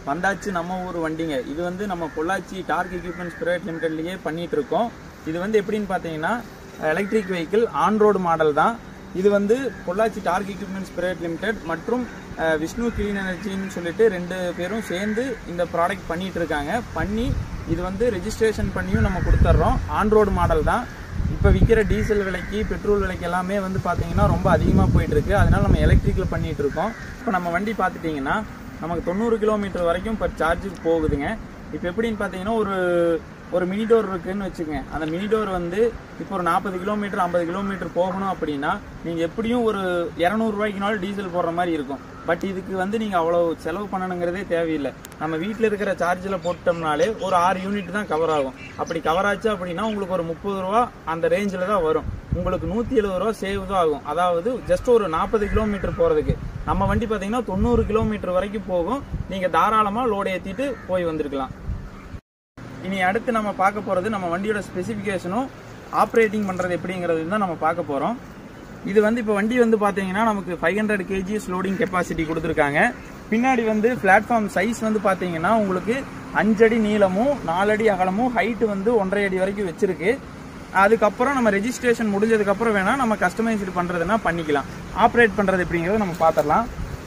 வந்தாச்சு நம்ம ஊர் வண்டிங்க இது வந்து நம்ம பொள்ளாச்சி டார்க் எக்யூப்மெண்ட்ஸ் பிரைவேட் லிமிடெட்லயே பண்ணிட்டு இருக்கோம் இது வந்து எப்படின்னு பார்த்தீங்கன்னா electric vehicle on road model தான் இது வந்து Pollachi torque equipments private limited மற்றும் அஹ், விஷ்ணு கிளீன் எனர்ஜின்னு சொல்லிட்டு ரெண்டு பேரும் சேர்ந்து இந்த ப்ராடக்ட் பண்ணிட்டு இருக்காங்க பண்ணி இது வந்து ரெஜிஸ்ட்ரேஷன் பண்ணியும் நம்ம கொடுத்துட்றோம் ஆன் ரோடு மாடல் தான் இப்போ விற்கிற டீசல் விலைக்கு பெட்ரோல் விலைக்கு எல்லாமே வந்து பார்த்தீங்கன்னா ரொம்ப அதிகமாக போயிட்டு இருக்கு அதனால நம்ம எலக்ட்ரிக்கில் பண்ணிட்டு இருக்கோம் இப்போ நம்ம வண்டி பார்த்துட்டிங்கன்னா நமக்கு தொண்ணூறு கிலோமீட்டர் வரைக்கும் பர் சார்ஜுக்கு போகுதுங்க இப்போ எப்படின்னு பார்த்தீங்கன்னா ஒரு ஒரு மினி டோர் இருக்குன்னு வச்சுக்கோங்க அந்த மினி டோர் வந்து இப்போ ஒரு நாற்பது கிலோமீட்டர் ஐம்பது கிலோமீட்டர் போகணும் அப்படின்னா நீங்கள் எப்படியும் ஒரு இரநூறுவாய்க்குனாலும் டீசல் போடுற மாதிரி இருக்கும் பட் இதுக்கு வந்து நீங்கள் அவ்வளோ செலவு பண்ணணுங்கிறதே தேவையில்லை நம்ம வீட்டில் இருக்கிற சார்ஜில் போட்டோம்னாலே ஒரு ஆறு யூனிட் தான் கவர் ஆகும் அப்படி கவர் ஆச்சு அப்படின்னா உங்களுக்கு ஒரு முப்பது ரூபா அந்த ரேஞ்சில் தான் வரும் உங்களுக்கு நூற்றி எழுபது ரூபா சேவ் தான் ஆகும் அதாவது ஜஸ்ட் ஒரு நாற்பது கிலோமீட்டர் போகிறதுக்கு நம்ம வண்டி பார்த்தீங்கன்னா தொண்ணூறு கிலோமீட்டர் வரைக்கும் போகும் நீங்கள் தாராளமாக லோடு ஏற்றிட்டு போய் வந்திருக்கலாம் இனி அடுத்து நம்ம பார்க்க போகிறது நம்ம வண்டியோட ஸ்பெசிஃபிகேஷனும் ஆப்ரேட்டிங் பண்ணுறது எப்படிங்கிறது தான் நம்ம பார்க்க போகிறோம் இது வந்து இப்போ வண்டி வந்து பார்த்தீங்கன்னா நமக்கு five hundred KGs loading capacity கொடுத்துருக்காங்க பின்னாடி வந்து பிளாட்ஃபார்ம் சைஸ் வந்து பார்த்தீங்கன்னா உங்களுக்கு அஞ்சடி நீளமும் நாலடி அகலமும் ஹைட்டு வந்து ஒன்றரை அடி வரைக்கும் வச்சிருக்கு அதுக்கப்புறம் நம்ம ரெஜிஸ்ட்ரேஷன் முடிஞ்சதுக்கப்புறம் வேணால் நம்ம கஸ்டமைஸ்டு பண்ணுறதுனா பண்ணிக்கலாம் ஆப்ரேட் பண்ணுறது எப்படிங்கிறத நம்ம பார்த்துடலாம்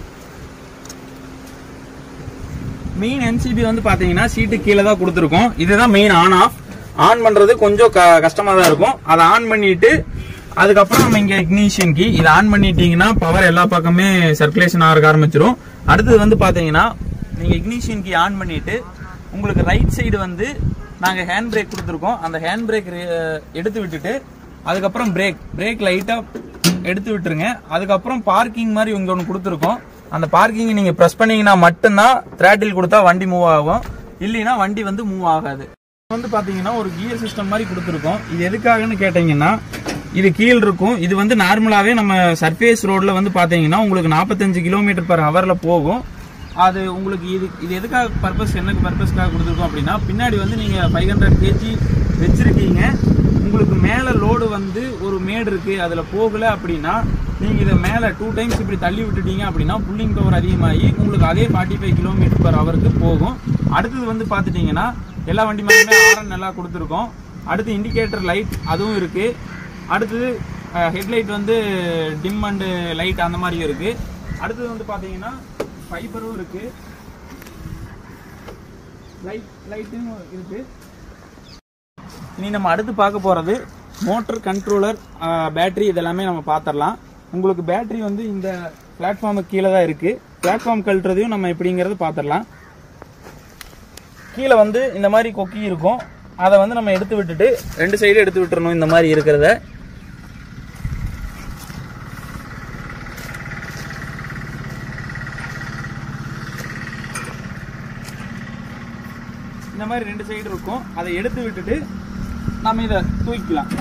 மெயின் என்சிபி வந்து பாத்தீங்கன்னா சீட்டு கீழே தான் கொடுத்துருக்கோம் இதுதான் மெயின் ஆன் ஆஃப் ஆன் பண்றது கொஞ்சம் க- கஷ்டமா தான் இருக்கும் அதை ஆன் பண்ணிட்டு அதுக்கப்புறம் நம்ம இங்க இக்னிஷியன் கீ இதை ஆன் பண்ணிட்டீங்கன்னா பவர் எல்லா பக்கமே சர்க்குலேஷன் ஆக ஆரம்பிச்சிரும் அடுத்தது வந்து பாத்தீங்கன்னா நீங்க இக்னிஷியன் கீ ஆன் பண்ணிட்டு உங்களுக்கு ரைட் சைடு வந்து நாங்க ஹேண்ட் பிரேக் கொடுத்துருக்கோம் அந்த ஹேண்ட் பிரேக் எடுத்து விட்டுட்டு அதுக்கப்புறம் பிரேக் பிரேக் லைட்டா எடுத்து விட்டுருங்க அதுக்கப்புறம் பார்க்கிங் மாதிரி இங்க ஒன்று கொடுத்துருக்கோம் அந்த பார்க்கிங் நீங்க பிரஸ் பண்ணீங்கன்னா மட்டும்தான் த்ராட்டில் கொடுத்தா வண்டி மூவ் ஆகும் இல்லைன்னா வண்டி வந்து மூவ் ஆகாது வந்து பாத்தீங்கன்னா ஒரு கியர் சிஸ்டம் மாதிரி கொடுத்துருக்கோம் இது எதுக்காகன்னு கேட்டீங்கன்னா இது கீழ் இருக்கும் இது வந்து நார்மலாவே நம்ம சர்ஃபேஸ் ரோட்ல வந்து பாத்தீங்கன்னா உங்களுக்கு 45 கிலோமீட்டர் பர் ஹவர்ல போகும் அது உங்களுக்கு இது இது எதுக்காக பர்பஸ் என்னக்கு பர்பஸ்க்காக கொடுத்துருக்கோம் அப்படின்னா பின்னாடி வந்து நீங்க ஃபைவ் ஹண்ட்ரட் கேஜி வச்சிருக்கீங்க உங்களுக்கு மேல லோடு வந்து ஒரு மேடு இருக்கு அதுல போகல அப்படின்னா நீங்க இதை மேல டூ டைம்ஸ் இப்படி தள்ளி விட்டுட்டீங்க அப்படின்னா புல்லிங் பவர் அதிகமாகி உங்களுக்கு அதே ஃபார்ட்டி ஃபைவ் கிலோமீட்டர் பர் ஹவருக்கு போகும் அடுத்தது வந்து பார்த்துட்டீங்கன்னா எல்லா வண்டி மேலுமே ஆரன் நல்லா கொடுத்துருக்கோம் அடுத்து இண்டிகேட்டர் லைட் அதுவும் இருக்கு அடுத்தது ஹெட்லைட் வந்து டிம் அண்டு லைட் அந்த மாதிரியும் இருக்கு அடுத்தது வந்து பார்த்தீங்கன்னா ஃபைபரும் இருக்கு லைட் லைட்டும் இருக்கு இனி நம்ம அடுத்து பார்க்க போறது மோட்டர் கண்ட்ரோலர் பேட்டரி இதெல்லாமே நம்ம பார்த்துடலாம் உங்களுக்கு பேட்டரி வந்து இந்த பிளாட்ஃபார்முக்கு கீழே தான் இருக்கு பிளாட்ஃபார்ம் கழட்டுறதையும் நம்ம எப்படிங்கிறது பார்த்துடலாம் கீழே வந்து இந்த மாதிரி கொக்கி இருக்கும் அதை வந்து நம்ம எடுத்து விட்டுட்டு ரெண்டு சைடு எடுத்து விட்டுறணும் இந்த மாதிரி இருக்கிறத இந்த மாதிரி ரெண்டு சைடு இருக்கும் அதை எடுத்து விட்டுட்டு நம்ம இதை தூக்கிக்கலாம்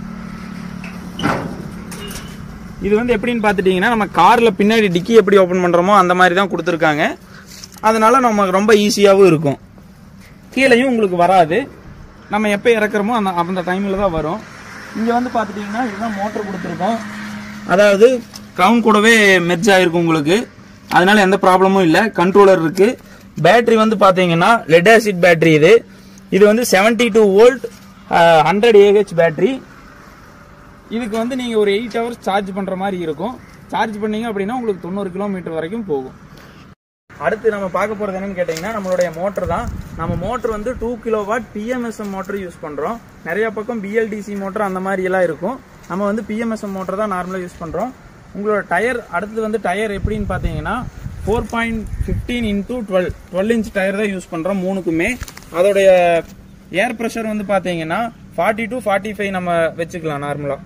இது வந்து எப்படின்னு பார்த்துட்டிங்கன்னா நம்ம காரில் பின்னாடி டிக்கி எப்படி ஓப்பன் பண்ணுறோமோ அந்த மாதிரி தான் கொடுத்துருக்காங்க அதனால நமக்கு ரொம்ப ஈஸியாகவும் இருக்கும் கீழேயும் உங்களுக்கு வராது நம்ம எப்போ இறக்குறோமோ அந்த அந்த டைமில் தான் வரும் இங்கே வந்து பார்த்துட்டிங்கன்னா இதுதான் மோட்டர் கொடுத்துருக்கோம் அதாவது க்ரௌன் கூடவே மெர்ஜ் ஆகிருக்கும் உங்களுக்கு அதனால எந்த ப்ராப்ளமும் இல்லை கண்ட்ரோலர் இருக்கு பேட்டரி வந்து பார்த்தீங்கன்னா லெட் ஆசிட் பேட்டரி இது இது வந்து 72 two volt hundred AH battery இதுக்கு வந்து நீங்கள் ஒரு எயிட் ஹவர்ஸ் சார்ஜ் பண்ணுற மாதிரி இருக்கும் சார்ஜ் பண்ணீங்க அப்படின்னா உங்களுக்கு தொண்ணூறு கிலோமீட்டர் வரைக்கும் போகும் அடுத்து நம்ம பார்க்க போகிறது என்னன்னு கேட்டிங்கன்னா நம்மளுடைய மோட்டர் தான் நம்ம மோட்டர் வந்து two kilowatt PMSM motor use பண்ணுறோம் நிறைய பக்கம் பிஎல்டிசி மோட்டர் அந்த மாதிரி எல்லாம் இருக்கும் நம்ம வந்து பிஎம்எஸ்எம் மோட்டர் தான் நார்மலாக யூஸ் பண்ணுறோம் உங்களோட டயர் அடுத்தது வந்து டயர் எப்படின்னு பார்த்தீங்கன்னா four point fifteen into twelve twelve inch tyre தான் யூஸ் பண்ணுறோம் மூணுக்குமே அதோடைய ஏர் ப்ரெஷர் வந்து பார்த்தீங்கன்னா ஃபார்ட்டி டு ஃபார்ட்டி ஃபைவ் நம்ம வச்சுக்கலாம் நார்மலாக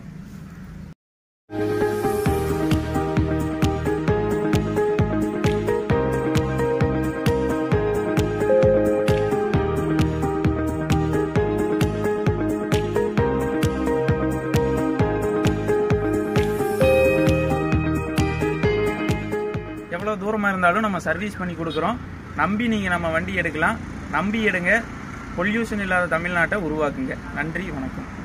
எவ்வளோ தூரமாக இருந்தாலும் நம்ம சர்வீஸ் பண்ணி கொடுக்குறோம் நம்பி நீங்கள் நம்ம வண்டி எடுக்கலாம் நம்பி எடுங்க பொல்யூஷன் இல்லாத தமிழ்நாட்டை உருவாக்குங்க நன்றி வணக்கம்